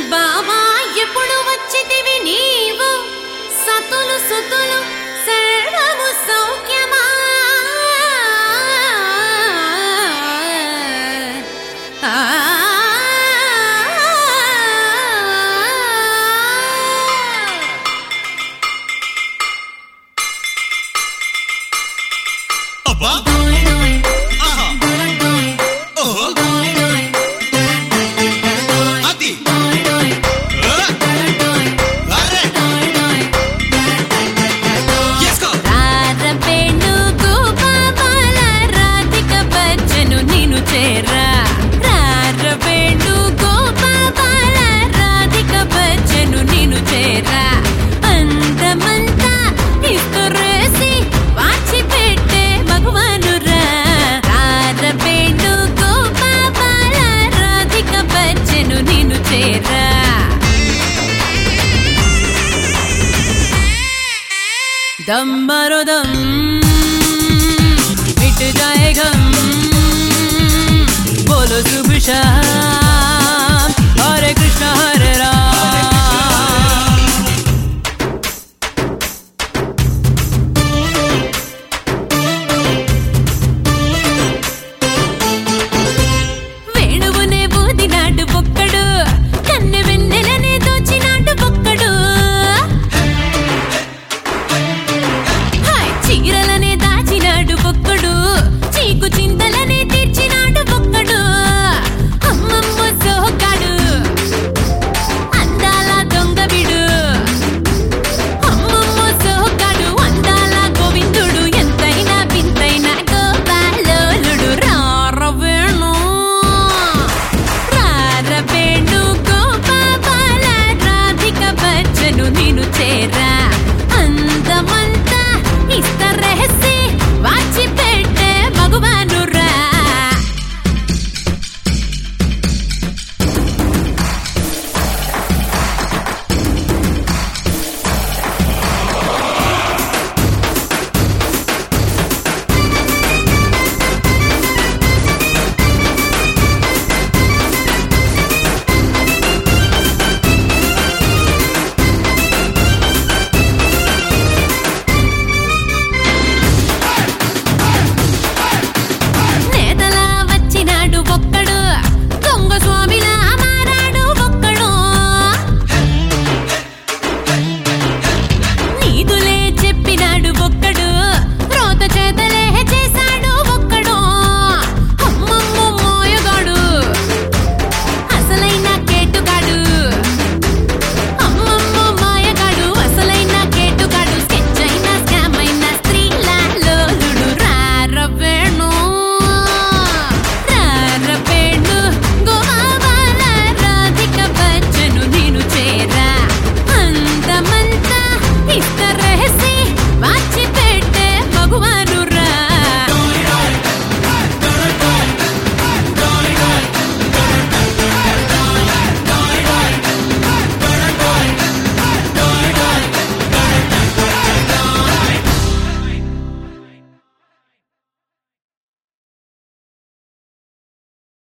బావా ఎప్పుడు వచ్చితివి నీవు సతులు సుతులు సర్వము సౌఖ్యమా ఆ అబ్బా ఆహా ఓహో అది ఆ, అరే ఎస్కో రారపేణు గోపాల రాధిక బచ్చను నిన్ను చేరా రారపేణు గోపాల రాధిక బచ్చను నిన్ను చేరా అందమంతా ఇస్తురేసి వాచి పెట్టే మగవానురా రారపేణు గోపాల రాధిక బచ్చను నిన్ను చేరా दम मारो दम मिट जाएगा बोलो शुभ शाम